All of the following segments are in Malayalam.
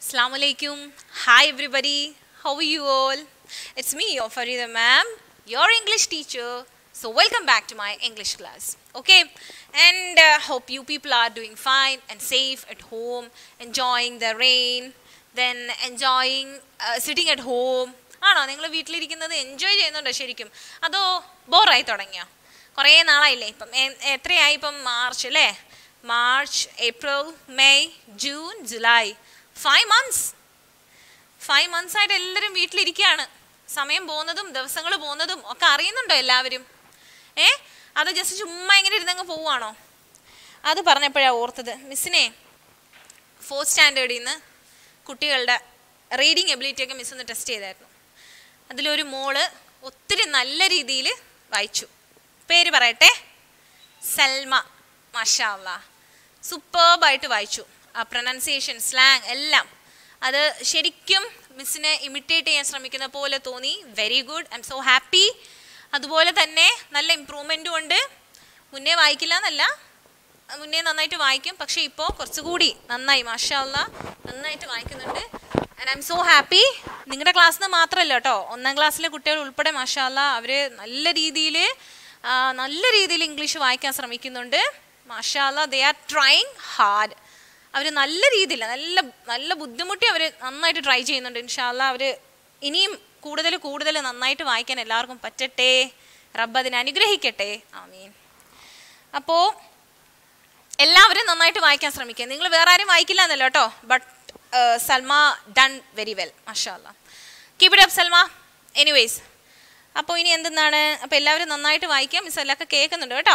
Assalamu alaikum. Hi everybody. How are you all? It's me, your Farida ma'am, your English teacher. So welcome back to my English class. Okay, and uh, hope you people are doing fine and safe at home, enjoying the rain, then enjoying uh, sitting at home. ആണോ നിങ്ങൾ വീട്ടിലിരിക്കുന്നത് എൻജോയ് ചെയ്യുന്നുണ്ടോ ശരിക്കും അതോ ബോറായി തുടങ്ങിയോ കുറേ നാളായില്ലേ ഇപ്പം എ- എത്രയായി ഇപ്പം മാർച്ച് അല്ലേ March April May June July five months five months ആയിട്ട് എല്ലാവരും വീട്ടിലിരിക്കുകയാണ് സമയം പോകുന്നതും ദിവസങ്ങൾ പോകുന്നതും ഒക്കെ അറിയുന്നുണ്ടോ എല്ലാവരും ഏ അത് ജസ്റ്റ് ചുമ്മാ ഇങ്ങനെ ഇരുന്നങ്ങ് പോവുകയാണോ അത് പറഞ്ഞപ്പോഴാണ് ഓർത്തത് മിസ്സിനെ ഫോർത്ത് സ്റ്റാൻഡേർഡിൽ നിന്ന് കുട്ടികളുടെ റീഡിങ് എബിലിറ്റി ഒക്കെ മിസ് ഒന്ന് ടെസ്റ്റ് ചെയ്തായിരുന്നു അതിലൊരു മോള് ഒത്തിരി നല്ല രീതിയിൽ വായിച്ചു പേര് പറയട്ടെ സൽമ മഷാല്ല സൂപ്പർബായിട്ട് വായിച്ചു ആ പ്രൊനൗൺസിയേഷൻ സ്ലാങ് എല്ലാം അത് ശരിക്കും മിസ്സിനെ ഇമിറ്റേറ്റ് ചെയ്യാൻ ശ്രമിക്കുന്ന പോലെ തോന്നി very good I'm so happy അതുപോലെ തന്നെ നല്ല ഇമ്പ്രൂവ്മെൻറ്റും ഉണ്ട് മുന്നേ വായിക്കില്ല എന്നല്ല മുന്നേ നന്നായിട്ട് വായിക്കും പക്ഷേ ഇപ്പോൾ കുറച്ചുകൂടി നന്നായി മാഷാല്ല നന്നായിട്ട് വായിക്കുന്നുണ്ട് and I'm so happy നിങ്ങളുടെ ക്ലാസ്സിൽ നിന്ന് മാത്രമല്ല കേട്ടോ ഒന്നാം ക്ലാസ്സിലെ കുട്ടികൾ ഉൾപ്പെടെ മാഷാല്ല അവർ നല്ല രീതിയിൽ നല്ല രീതിയിൽ ഇംഗ്ലീഷ് വായിക്കാൻ ശ്രമിക്കുന്നുണ്ട് മാഷാല്ല ദേ ആർ ട്രൈങ് ഹാർഡ് അവർ നല്ല രീതിയിൽ നല്ല നല്ല ബുദ്ധിമുട്ടി അവർ നന്നായിട്ട് ട്രൈ ചെയ്യുന്നുണ്ട് ഇൻഷാല്ല അവർ ഇനിയും കൂടുതൽ കൂടുതൽ നന്നായിട്ട് വായിക്കാൻ എല്ലാവർക്കും പറ്റട്ടെ റബ്ബ് അതിനെ അനുഗ്രഹിക്കട്ടെ ആമീൻ അപ്പോൾ എല്ലാവരും നന്നായിട്ട് വായിക്കാൻ ശ്രമിക്കുക നിങ്ങൾ വേറെ ആരും വായിക്കില്ല എന്നല്ല കേട്ടോ but Salma done very well മഷാല്ല keep it up Salma anyways അപ്പോൾ ഇനി എന്തെന്നാണ് അപ്പോൾ എല്ലാവരും നന്നായിട്ട് വായിക്കാം മിസ് എല്ലാം കേൾക്കുന്നുണ്ട് കേട്ടോ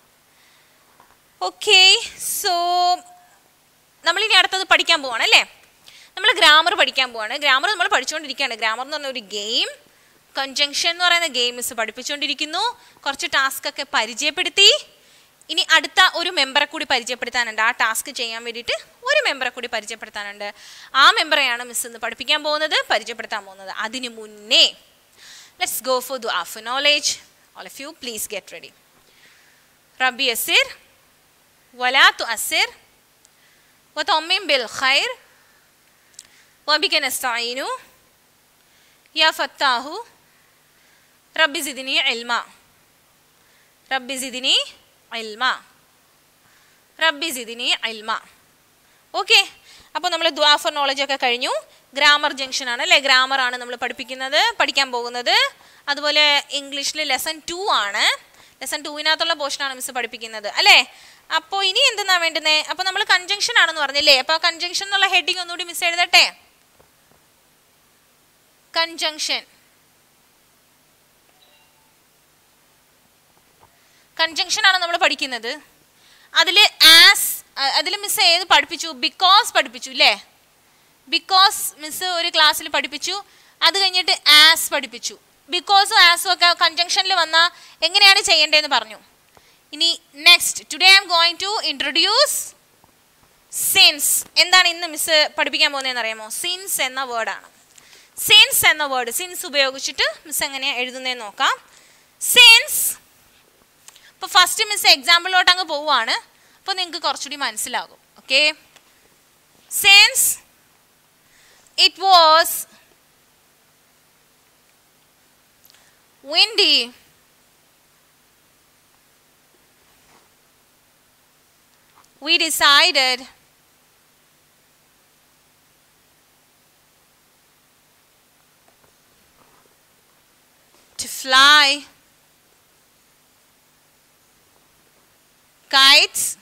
ഓക്കെ സോ നമ്മളിനി അടുത്തത് പഠിക്കാൻ പോവാണ് അല്ലേ നമ്മൾ ഗ്രാമർ പഠിക്കാൻ പോവാണ് ഗ്രാമർ നമ്മൾ പഠിച്ചുകൊണ്ടിരിക്കുകയാണ് ഗ്രാമർ എന്ന് പറഞ്ഞ ഒരു ഗെയിം കൺജങ്ഷൻ എന്ന് പറയുന്ന ഗെയിം മിസ് പഠിപ്പിച്ചുകൊണ്ടിരിക്കുന്നു കുറച്ച് ടാസ്ക് ഒക്കെ പരിചയപ്പെടുത്തി ഇനി അടുത്ത ഒരു മെമ്പറെ കൂടി പരിചയപ്പെടുത്താനുണ്ട് ആ ടാസ്ക് ചെയ്യാൻ വേണ്ടിയിട്ട് ഒരു മെമ്പറെ കൂടി പരിചയപ്പെടുത്താനുണ്ട് ആ മെമ്പറെയാണ് മിസ് ഇന്ന് പഠിപ്പിക്കാൻ പോകുന്നത് പരിചയപ്പെടുത്താൻ പോകുന്നത് അതിന് മുന്നേ ലെറ്റ്സ് ഗോ ഫോർ ദു of knowledge all of you please get ready റബി അസിർ ولا تؤثر وطمن بالخير وبك نستعين يا فتاه رب زدني علما رب زدني علما رب زدني علما ഓക്കെ അപ്പോൾ നമ്മൾ ദ്വാഫർ നോളജ് ഒക്കെ കഴിഞ്ഞു ഗ്രാമർ ജംഗ്ഷൻ ആണ് അല്ലേ ഗ്രാമർ ആണ് നമ്മൾ പഠിപ്പിക്കുന്നത് പഠിക്കാൻ പോകുന്നത് അതുപോലെ ഇംഗ്ലീഷിൽ ലെസൺ ടു ആണ് ലെസൺ ടൂവിനകത്തുള്ള പോർഷനാണ് മിസ് പഠിപ്പിക്കുന്നത് അല്ലേ അപ്പോൾ ഇനി എന്തെന്നാ വേണ്ടുന്നത് അപ്പോൾ നമ്മൾ കൺജങ്ഷൻ ആണെന്ന് പറഞ്ഞില്ലേ അപ്പോൾ കൺജങ്ഷൻ എന്നുള്ള ഹെഡിങ് ഒന്നുകൂടി മിസ് എഴുതട്ടെ കൺജങ്ഷൻ കൺജങ്ഷൻ ആണ് നമ്മൾ പഠിക്കുന്നത് അതിൽ ആസ് അതിൽ മിസ് ഏത് പഠിപ്പിച്ചു ബിക്കോസ് പഠിപ്പിച്ചു അല്ലേ ബിക്കോസ് മിസ് ഒരു ക്ലാസ്സിൽ പഠിപ്പിച്ചു അത് കഴിഞ്ഞിട്ട് ആസ് പഠിപ്പിച്ചു ബിക്കോസും ആസും ഒക്കെ കൺജങ്ഷനിൽ വന്നാൽ എങ്ങനെയാണ് ചെയ്യേണ്ടതെന്ന് പറഞ്ഞു ഇനി next today I'm going to introduce since എന്താണ് ഇന്ന് മിസ് പഠിപ്പിക്കാൻ പോകുന്നതെന്ന് അറിയാമോ സിൻസ് എന്ന വേർഡാണ് സിൻസ് എന്ന വേർഡ് സിൻസ് ഉപയോഗിച്ചിട്ട് മിസ് എങ്ങനെയാണ് എഴുതുന്നതെന്ന് നോക്കാം സിൻസ് ഇപ്പോൾ ഫസ്റ്റ് മിസ് എക്സാമ്പിളിലോട്ട് അങ്ങ് പോവുകയാണ് അപ്പോൾ നിങ്ങൾക്ക് കുറച്ചുകൂടി മനസ്സിലാകും okay since it was windy we decided to fly kites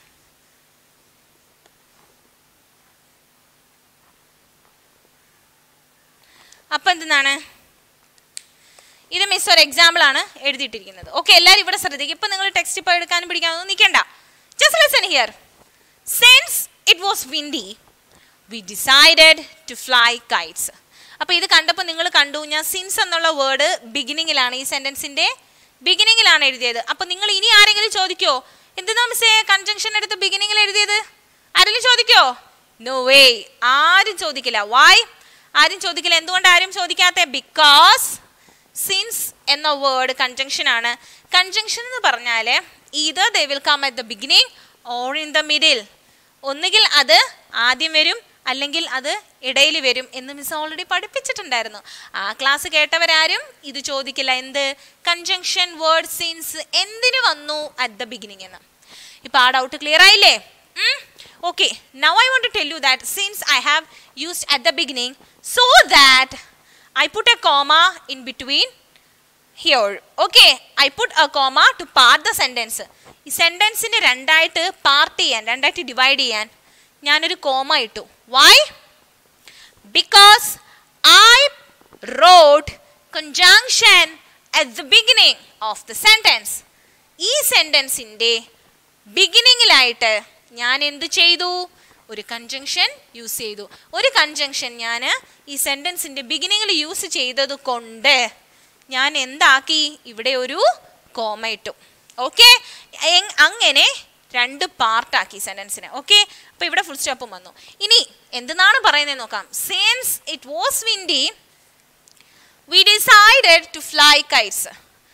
അപ്പം എന്താണ് ഇത് മിസ് ഒരു എക്സാമ്പിൾ ആണ് എഴുതിയിട്ടിരിക്കുന്നത് ഓക്കെ എല്ലാവരും ഇവിടെ ശ്രദ്ധിക്കും ഇപ്പൊ നിങ്ങൾ ടെക്സ്റ്റ് ഇപ്പോൾ എടുക്കാനും പിടിക്കാനൊന്നും നിൽക്കണ്ട just listen here since it was windy we decided to fly kites അപ്പോൾ ഇത് കണ്ടപ്പോൾ നിങ്ങൾ കണ്ടു ഞാൻ സിൻസ് എന്നുള്ള വേർഡ് ബിഗിനിങ്ങിലാണ് ഈ സെൻറ്റൻസിൻ്റെ ബിഗിനിങ്ങിലാണ് എഴുതിയത് അപ്പോൾ നിങ്ങൾ ഇനി ആരെങ്കിലും ചോദിക്കോ എന്തിനാ മിസ്സേ കൺജങ്ഷൻ എടുത്ത് ബിഗിനിങ്ങിൽ എഴുതിയത് ആരെങ്കിലും ചോദിക്കോ നോ വേ ആരും ചോദിക്കില്ല വായ് ആരും ചോദിക്കില്ല എന്തുകൊണ്ട് ആരും ചോദിക്കാത്ത ബിക്കോസ് സിൻസ് എന്ന വേർഡ് കൺജങ്ഷൻ ആണ് കൺജങ്ഷൻ എന്ന് പറഞ്ഞാൽ either they will come at the beginning or in the middle ഒന്നുകിൽ അത് ആദ്യം വരും അല്ലെങ്കിൽ അത് ഇടയിൽ വരും എന്ന് മിസ് ഓൾറെഡി പഠിപ്പിച്ചിട്ടുണ്ടായിരുന്നു ആ ക്ലാസ് കേട്ടവരാരും ഇത് ചോദിക്കില്ല എന്ത് കൺജങ്ഷൻ വേർഡ് സീൻസ് എന്തിനു വന്നു അറ്റ് ദ ബിഗിനിങ് എന്ന് ഇപ്പൊ ആ ഡൗട്ട് ക്ലിയർ ആയില്ലേ okay now I want to tell you that since I have used at the beginning so that I put a comma in between here okay I put a comma to part the sentence ഈ സെൻറ്റൻസിനെ രണ്ടായിട്ട് പാർട്ട് ചെയ്യാൻ രണ്ടായിട്ട് ഡിവൈഡ് ചെയ്യാൻ ഞാനൊരു കോമ ഇട്ടു why because I wrote conjunction at the beginning of the sentence ഈ സെൻറ്റൻസിൻ്റെ ബിഗിനിങ്ങിലായിട്ട് ഞാൻ എന്ത് ചെയ്തു ഒരു കൺജങ്ഷൻ യൂസ് ചെയ്തു ഒരു കൺജങ്ഷൻ ഞാൻ ഈ സെൻറ്റൻസിൻ്റെ ബിഗിനിങ്ങിൽ യൂസ് ചെയ്തത് കൊണ്ട് ഞാൻ എന്താക്കി ഇവിടെ ഒരു കോമ ഇട്ടു ഓക്കെ അങ്ങനെ രണ്ട് പാർട്ടാക്കി സെൻറ്റൻസിനെ ഓക്കെ അപ്പോൾ ഇവിടെ ഫുൾ സ്റ്റോപ്പും വന്നു ഇനി എന്തെന്നാണ് പറയുന്നത് നോക്കാം since it was windy we decided to fly kites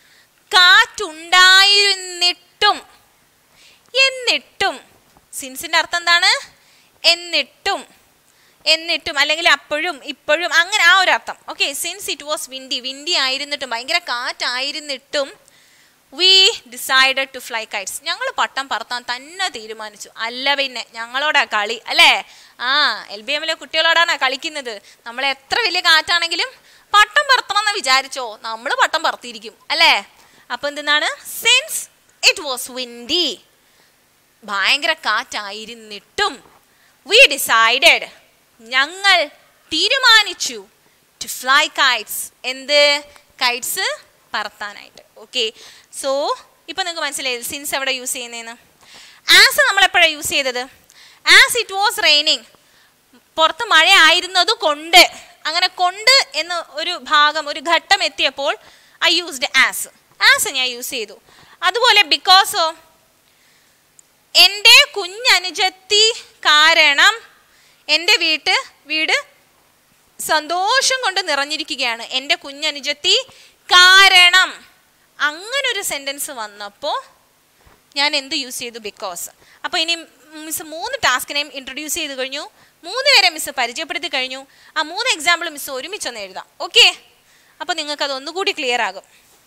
കാറ്റുണ്ടായിരുന്നിട്ടും എന്നിട്ടും സിൻസിന്റെ അർത്ഥം എന്താണ് എന്നിട്ടും എന്നിട്ടും അല്ലെങ്കിൽ അപ്പോഴും ഇപ്പോഴും അങ്ങനെ ആ ഒരു അർത്ഥം okay since it was windy windy ആയിരുന്നിട്ടും ഭയങ്കര കാറ്റായിരുന്നിട്ടും we decided to fly kites ഞങ്ങൾ പട്ടം പറത്താൻ തന്നെ തീരുമാനിച്ചു അല്ല പിന്നെ ഞങ്ങളോടാ കളി അല്ലേ ആ എൽ ബി എമ്മിലെ കുട്ടികളോടാണ് കളിക്കുന്നത് നമ്മൾ എത്ര വലിയ കാറ്റാണെങ്കിലും പട്ടം പറത്തണം എന്ന് വിചാരിച്ചോ നമ്മൾ പട്ടം പറത്തിയിരിക്കും അല്ലേ അപ്പൊ എന്തെന്നാണ് സിൻസ് ഇറ്റ് വാസ് വിൻഡി ഭയങ്കര കാറ്റായിരുന്നിട്ടും വി ഡിസൈഡഡ് ഞങ്ങൾ തീരുമാനിച്ചു ടു ഫ്ലൈ കൈറ്റ്സ് എന്ത് കൈറ്റ്സ് പറത്താനായിട്ട് ഓക്കെ സോ ഇപ്പം നിങ്ങൾക്ക് മനസ്സിലായി സിൻസ് എവിടെ യൂസ് ചെയ്യുന്നതെന്ന് ആസ് നമ്മൾ എപ്പോഴാണ് യൂസ് ചെയ്തത് ആസ് ഇറ്റ് വാസ് റെയിനിങ് പുറത്ത് മഴ ആയിരുന്നത് കൊണ്ട് അങ്ങനെ കൊണ്ട് എന്ന ഒരു ഭാഗം ഒരു ഘട്ടം എത്തിയപ്പോൾ ഐ യൂസ്ഡ് ആസ് ആസ് ഞാൻ യൂസ് ചെയ്തു അതുപോലെ ബിക്കോസ് എൻ്റെ കുഞ്ഞനുജത്തി കാരണം എൻ്റെ വീട്ട് വീട് സന്തോഷം കൊണ്ട് നിറഞ്ഞിരിക്കുകയാണ് എൻ്റെ കുഞ്ഞനുജത്തി കാരണം അങ്ങനൊരു സെൻറ്റൻസ് വന്നപ്പോൾ ഞാൻ എന്ത് യൂസ് ചെയ്തു ബിക്കോസ് അപ്പോൾ ഇനി മിസ് മൂന്ന് ടാസ്കിനെയും ഇൻട്രൊഡ്യൂസ് ചെയ്ത് കഴിഞ്ഞു മൂന്ന് പേരെ മിസ് പരിചയപ്പെടുത്തി കഴിഞ്ഞു ആ മൂന്ന് എക്സാമ്പിൾ മിസ് ഒരുമിച്ചൊന്ന് എഴുതാം ഓക്കെ അപ്പോൾ നിങ്ങൾക്ക് അത് ഒന്നുകൂടി ക്ലിയർ ആകും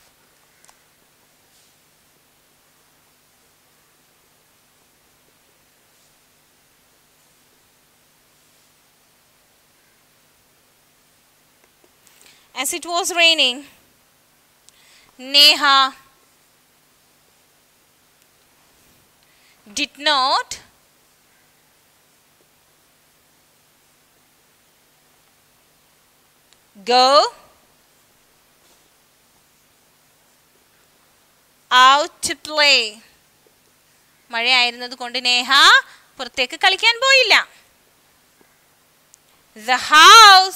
as it was raining, Neha did not go out to play. മഴയായിരുന്നത് കൊണ്ട് നേഹ പുറത്തേക്ക് കളിക്കാൻ പോയില്ല The house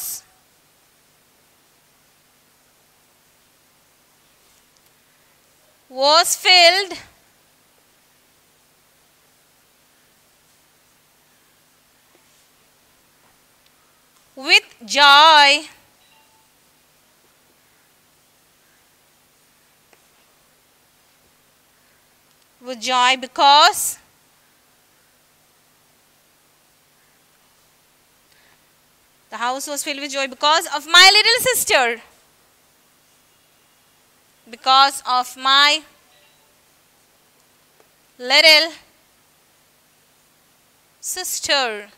was filled with joy with joy because the house was filled with joy because of my little sister because of my little sister.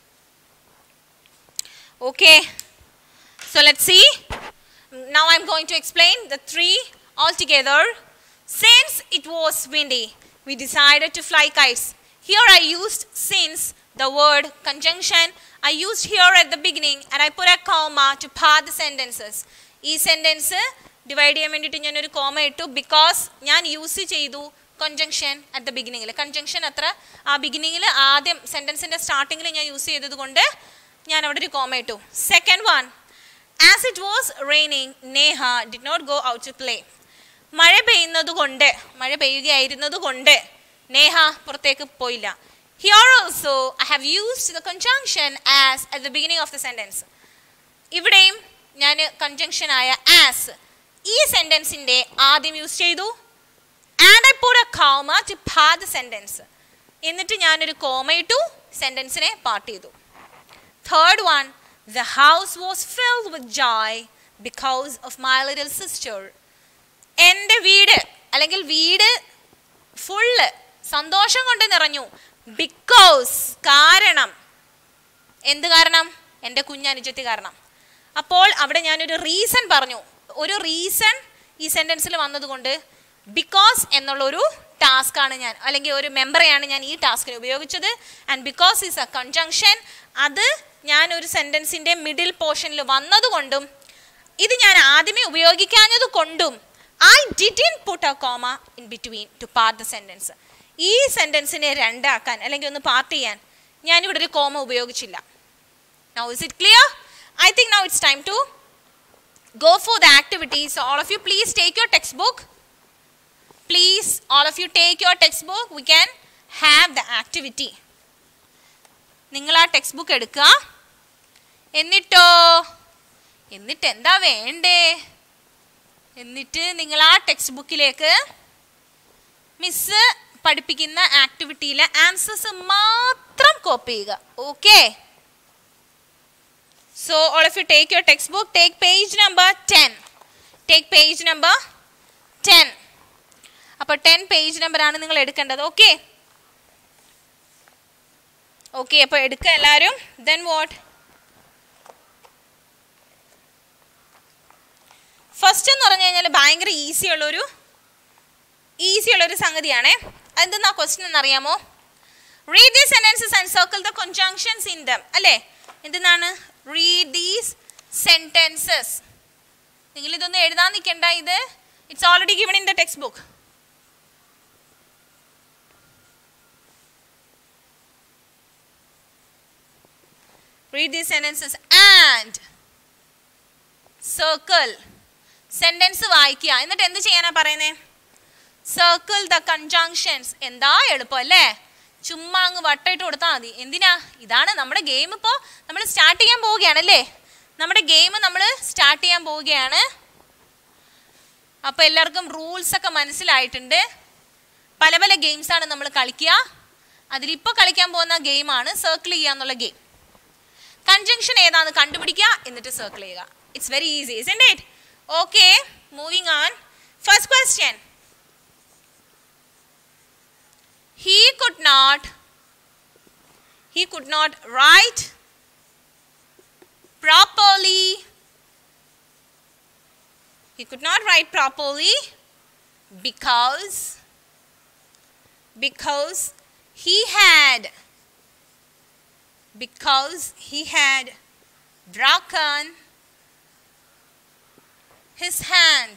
Okay, so let's see. Now I'm going to explain the three altogether. Since it was windy, we decided to fly kites. Here I used since the word conjunction. I used here at the beginning and I put a comma to part the sentences. ഈ സെൻറ്റൻസ് ഡിവൈഡ് ചെയ്യാൻ വേണ്ടിയിട്ട് ഞാനൊരു കോമ ഇട്ടു ബിക്കോസ് ഞാൻ യൂസ് ചെയ്തു കൺജങ്ഷൻ അറ്റ് ദ ബിഗിനിങ്ങിൽ കൺജങ്ഷൻ അത്ര ആ ബിഗിനിങ്ങിൽ ആദ്യം സെൻറ്റൻസിൻ്റെ സ്റ്റാർട്ടിങ്ങിൽ ഞാൻ യൂസ് ചെയ്തത് കൊണ്ട് ഞാൻ അവിടെ ഒരു കോമ ഇട്ടു second one as it was raining Neha did not go out to play മഴ പെയ്യുന്നത് കൊണ്ട് മഴ പെയ്യുകയായിരുന്നത് കൊണ്ട് നേഹ പുറത്തേക്ക് പോയില്ല here also I have used the conjunction as at the beginning of the sentence ഇവിടെയും ഞാൻ കൺജങ്ഷൻ ആയ ആസ് ഈ സെൻറ്റൻസിൻ്റെ ആദ്യം യൂസ് ചെയ്തു and I put a comma to part the sentence എന്നിട്ട് ഞാനൊരു കോമ ഇട്ടു സെൻറ്റൻസിനെ പാർട്ട് ചെയ്തു Third one, the house was filled with joy because of my little sister. എൻ്റെ വീട് അല്ലെങ്കിൽ വീട് ഫുള്ള് സന്തോഷം കൊണ്ട് നിറഞ്ഞു ബിക്കോസ് കാരണം എന്ത് കാരണം എൻ്റെ കുഞ്ഞനുജത്തി കാരണം അപ്പോൾ അവിടെ ഞാനൊരു റീസൺ പറഞ്ഞു ഒരു റീസൺ ഈ സെൻറ്റൻസിൽ വന്നതുകൊണ്ട് ബിക്കോസ് എന്നുള്ളൊരു ടാസ്ക്കാണ് ഞാൻ അല്ലെങ്കിൽ ഒരു മെമ്പറെയാണ് ഞാൻ ഈ ടാസ്കിന് ഉപയോഗിച്ചത് and because is a conjunction അത് ഞാൻ ഒരു സെൻറ്റൻസിൻ്റെ മിഡിൽ പോർഷനിൽ വന്നതുകൊണ്ടും ഇത് ഞാൻ ആദ്യമേ ഉപയോഗിക്കാഞ്ഞത് കൊണ്ടും I didn't put a comma in between to part the sentence ഈ സെൻറ്റൻസിനെ രണ്ടാക്കാൻ അല്ലെങ്കിൽ ഒന്ന് പാർട്ട് ചെയ്യാൻ ഞാനിവിടെ ഒരു കോമ ഉപയോഗിച്ചില്ല Now, is it clear? I think now it's time to go for the activity. So, all of you, please take your textbook. Please, all of you, take your textbook. We can have the activity. നിങ്ങൾ ആ ടെക്സ്റ്റ് ബുക്ക് എടുക്കുക എന്നിട്ടോ എന്നിട്ട് എന്താ വേണ്ടേ എന്നിട്ട് നിങ്ങൾ ആ ടെക്സ്റ്റ് ബുക്കിലേക്ക് മിസ് പഠിപ്പിക്കുന്ന ആക്ടിവിറ്റിയിലെ ആൻസേഴ്സ് മാത്രം കോപ്പി ചെയ്യുക okay So all of you take your textbook, take page number 10. Take page number 10. അപ്പോൾ ടെൻ പേജ് നമ്പർ ആണ് നിങ്ങൾ എടുക്കേണ്ടത് ഓക്കെ ഓക്കെ അപ്പോൾ എടുക്കുക എല്ലാവരും ദെൻ വാട്ട് ഫസ്റ്റ് എന്ന് പറഞ്ഞു കഴിഞ്ഞാൽ ഭയങ്കര ഈസി ഉള്ളൊരു ഈസി ഉള്ളൊരു സംഗതിയാണേ അതെന്താ ക്വസ്റ്റ്യൻ എന്നറിയാമോ read the sentences and circle the conjunctions in them അല്ലേ എന്തെന്നാണ് റീഡ് ദീസ് സെൻറ്റൻസസ് നിങ്ങൾ ഇതൊന്നും എഴുതാൻ നിൽക്കണ്ട ഇത് it's already given in the text book read these sentences and circle sentence വായിക്കുക എന്നിട്ട് എന്ത് ചെയ്യാനാ പറയുന്നേ സർക്കിൾ ദ കൺജങ്ഷൻസ് എന്താ എളുപ്പം അല്ലേ ചുമ്മാ അങ്ങ് വട്ടയിട്ട് കൊടുത്താൽ മതി എന്തിനാ ഇതാണ് നമ്മുടെ ഗെയിം ഇപ്പോൾ നമ്മൾ സ്റ്റാർട്ട് ചെയ്യാൻ പോവുകയാണല്ലേ നമ്മുടെ ഗെയിം നമ്മൾ സ്റ്റാർട്ട് ചെയ്യാൻ പോവുകയാണ് അപ്പോൾ എല്ലാവർക്കും റൂൾസ് ഒക്കെ മനസ്സിലായിട്ടുണ്ട് പല പല ഗെയിംസാണ് നമ്മൾ കളിക്കുക അതിലിപ്പോൾ കളിക്കാൻ പോകുന്ന ഗെയിമാണ് സർക്കിൾ ചെയ്യുക എന്നുള്ള ഗെയിം കൺജങ്ഷൻ ഏതാണെന്ന് കണ്ടുപിടിക്കുക എന്നിട്ട് സർക്കിൾ ചെയ്യുക it's very easy is it okay moving on first question he could not he could not write properly he could not write properly because because he had because he had broken his hand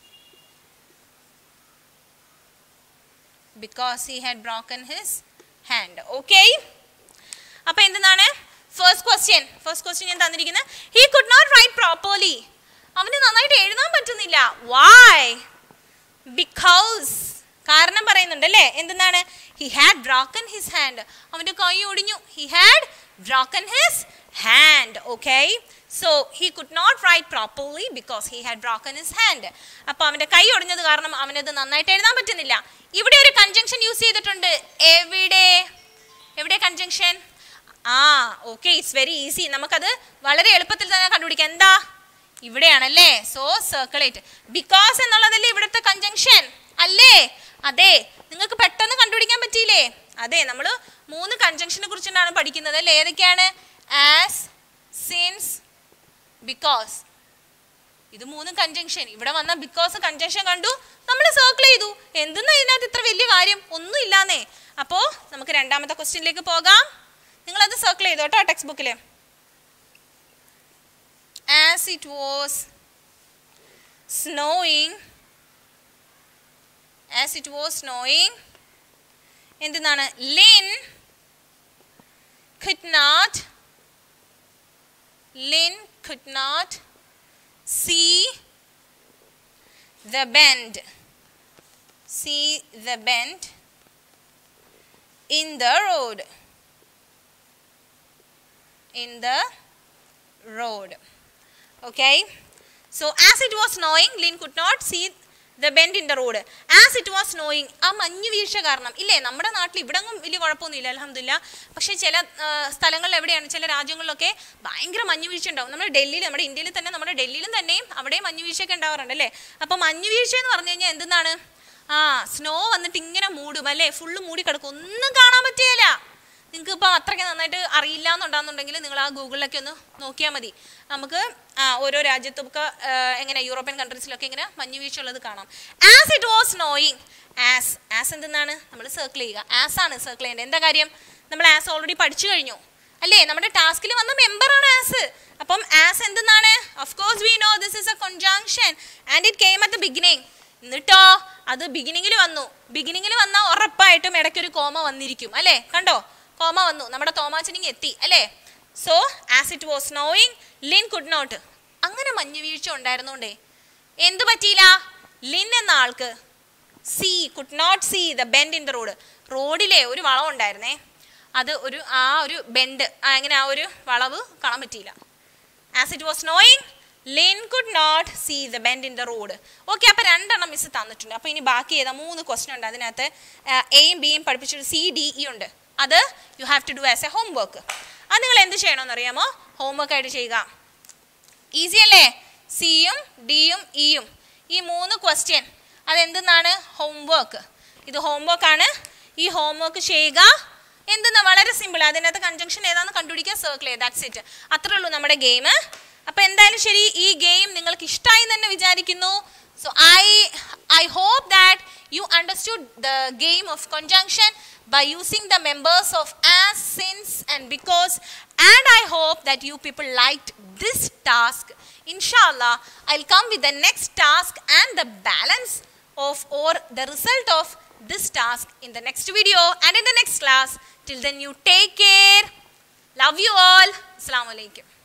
because he had broken his hand okay അപ്പൊ എന്താണ് ഫസ്റ്റ് ക്വസ്റ്റ്യൻ ഫസ്റ്റ് ക്വസ്റ്റ്യൻ ഞാൻ തന്നിരിക്കുന്നത് he could not write properly അവന് നന്നായിട്ട് എഴുതാൻ പറ്റുന്നില്ല വൈ ബിക്കോസ് കാരണം പറയുന്നുണ്ട് അല്ലേ എന്തെന്നാണ് he had broken his hand അവന്റെ കൈ ഒടിഞ്ഞു he had broken his hand okay so he could not write properly because he had broken his hand അപ്പോൾ അവന്റെ കൈ ഒടിഞ്ഞത് കാരണം അവനത് നന്നായിട്ട് എഴുതാൻ പറ്റുന്നില്ല ഇവിടെ ഒരു കൺജങ്ഷൻ യൂസ് ചെയ്തിട്ടുണ്ട് എവിടെ എവിടെ കൺജങ്ഷൻ ആ ഓക്കെ ഇറ്റ്സ് വെരി ഈസി നമുക്കത് വളരെ എളുപ്പത്തിൽ തന്നെ കണ്ടുപിടിക്കാം എന്താ ഇവിടെയാണല്ലേ സോ സർക്കിളേറ്റ് ബിക്കോസ് എന്നുള്ളതല്ലേ ഇവിടുത്തെ കൺജങ്ഷൻ അല്ലേ അതെ നിങ്ങൾക്ക് പെട്ടെന്ന് കണ്ടുപിടിക്കാൻ പറ്റിയില്ലേ അതെ നമ്മൾ മൂന്ന് കൺജങ്ഷനെ കുറിച്ചിട്ടാണ് പഠിക്കുന്നത് അല്ലേ ഏതൊക്കെയാണ് ആസ് സിൻസ് ബിക്കോസ് ഇത് മൂന്നും കൺജങ്ഷൻ ഇവിടെ വന്ന ബിക്കോസ് കൺജങ്ഷൻ കണ്ടു നമ്മൾ സർക്കിൾ ചെയ്തു എന്തെന്നാ ഇതിനകത്ത് ഇത്ര വലിയ കാര്യം ഒന്നും ഇല്ലാന്നേ അപ്പോൾ നമുക്ക് രണ്ടാമത്തെ ക്വസ്റ്റ്യനിലേക്ക് പോകാം നിങ്ങളത് സർക്കിൾ ചെയ്തു കേട്ടോ ടെക്സ്റ്റ് ബുക്കിൽ as it was snowing as it was snowing എന്തെന്നാണ് Lynn could not Lynn could not see the bend see the bend in the road in the road okay so as it was snowing lynn could not see the bend in the road as it was snowing ആ മഞ്ഞ് വീഴ്ച കാരണം ഇല്ലേ നമ്മുടെ നാട്ടിൽ ഇവിടെ വലിയ കുഴപ്പമൊന്നുമില്ല അലഹമില്ല പക്ഷേ ചില ആ, സ്ഥലങ്ങളിൽ എവിടെയാണ് ചില രാജ്യങ്ങളിലൊക്കെ ഭയങ്കര മഞ്ഞ് വീഴ്ച ഉണ്ടാവും നമ്മുടെ ഡൽഹിയിൽ നമ്മുടെ ഇന്ത്യയിൽ തന്നെ നമ്മുടെ ഡൽഹിയിലും തന്നെയും അവിടെയും മഞ്ഞ് വീഴ്ചയൊക്കെ ഉണ്ടാവാറുണ്ട് അല്ലേ അപ്പം മഞ്ഞ് വീഴ്ച എന്ന് പറഞ്ഞു കഴിഞ്ഞാൽ എന്തെന്നാണ് ആ സ്നോ വന്നിട്ട് ഇങ്ങനെ മൂടും അല്ലേ ഫുള്ള് മൂടി കിടക്കും ഒന്നും കാണാൻ പറ്റുകയില്ല നിങ്ങൾക്ക് ഇപ്പോൾ അത്രയ്ക്ക് നന്നായിട്ട് അറിയില്ല എന്നുണ്ടാകുന്നുണ്ടെങ്കിൽ നിങ്ങൾ ആ ഗൂഗിളിലൊക്കെ ഒന്ന് നോക്കിയാൽ മതി നമുക്ക് ആ ഓരോ രാജ്യത്തൊക്കെ ആ, എങ്ങനെ യൂറോപ്യൻ കൺട്രീസിലൊക്കെ ഇങ്ങനെ മഞ്ഞ് വീഴ്ച ഉള്ളത് കാണാം ആസ് ഇറ്റ് വാസ് നോയിങ് ആസ് ആസ് എന്തെന്നാണ് നമ്മൾ സർക്കിൾ ചെയ്യുക ആസ് ആണ് സർക്കിൾ ചെയ്യേണ്ടത് എന്താ കാര്യം നമ്മൾ ആസ് ഓൾറെഡി പഠിച്ചു കഴിഞ്ഞു അല്ലേ നമ്മുടെ ടാസ്കിൽ വന്ന മെമ്പറാണ് ആസ് അപ്പം ആസ് എന്തെന്നാണ് of course we know this is a conjunction and it came at the beginning എന്നിട്ടോ അത് ബിഗിനിങ്ങിൽ വന്നു ബിഗിനിങ്ങിൽ വന്നാൽ ഉറപ്പായിട്ടും ഇടയ്ക്കൊരു കോമ വന്നിരിക്കും അല്ലേ കണ്ടോ കോമ വന്നു നമ്മുടെ തോമാച്ചനിങ് എത്തി അല്ലേ സോ ആസ് ഇറ്റ് വാസ് നോയിങ് ലിൻ കുഡ് നോട്ട് അങ്ങനെ മഞ്ഞ് വീഴ്ച ഉണ്ടായിരുന്നോണ്ടേ എന്തു പറ്റിയില്ല ലിൻ എന്ന ആൾക്ക് see could not see the bend in the road റോഡിലെ ഒരു വളം ഉണ്ടായിരുന്നേ അത് ഒരു ആ ഒരു ബെൻഡ് അങ്ങനെ ആ ഒരു വളവ് കാണാൻ പറ്റിയില്ല ആസ് ഇറ്റ് വാസ് നോയിങ് Lynn could not see the bend in the road okay അപ്പോൾ രണ്ടെണ്ണം മിസ് തന്നിട്ടുണ്ട് അപ്പോൾ ഇനി ബാക്കി ഏതാ മൂന്ന് ക്വസ്റ്റ്യൻ ഉണ്ട് അതിനകത്ത് എയും ബിയും പഠിപ്പിച്ചൊരു സി ഡി ഇ ഉണ്ട് അത് you have to do as a homework അത് നിങ്ങൾ എന്ത് ചെയ്യണമെന്ന് അറിയാമോ ഹോംവർക്ക് ആയിട്ട് ചെയ്യുക ഈസി അല്ലേ സിയും ഡിയും ഇയും ഈ മൂന്ന് ക്വസ്റ്റ്യൻ അതെന്തെന്നാണ് ഹോംവർക്ക് ഇത് ഹോംവർക്ക് ആണ് ഈ ഹോംവർക്ക് ചെയ്യുക എന്തെന്നാ വളരെ സിമ്പിൾ അതിനകത്ത് കൺജങ്ഷൻ ഏതാണെന്ന് കണ്ടുപിടിക്കുക സർക്കിൾ ചെയ്ത് ദാറ്റ്സ് ഇറ്റ് അത്രേ ഉള്ളൂ നമ്മുടെ ഗെയിം അപ്പോൾ എന്തായാലും ശരി ഈ ഗെയിം നിങ്ങൾക്ക് ഇഷ്ടമായി എന്ന് തന്നെ വിചാരിക്കുന്നു so I I hope that you understood the game of conjunction by using the members of as, since and because and I hope that you people liked this task. Inshallah, I'll come with the next task and the balance of or the result of this task in the next video and in the next class. Till then you take care. Love you all. Assalamu alaikum.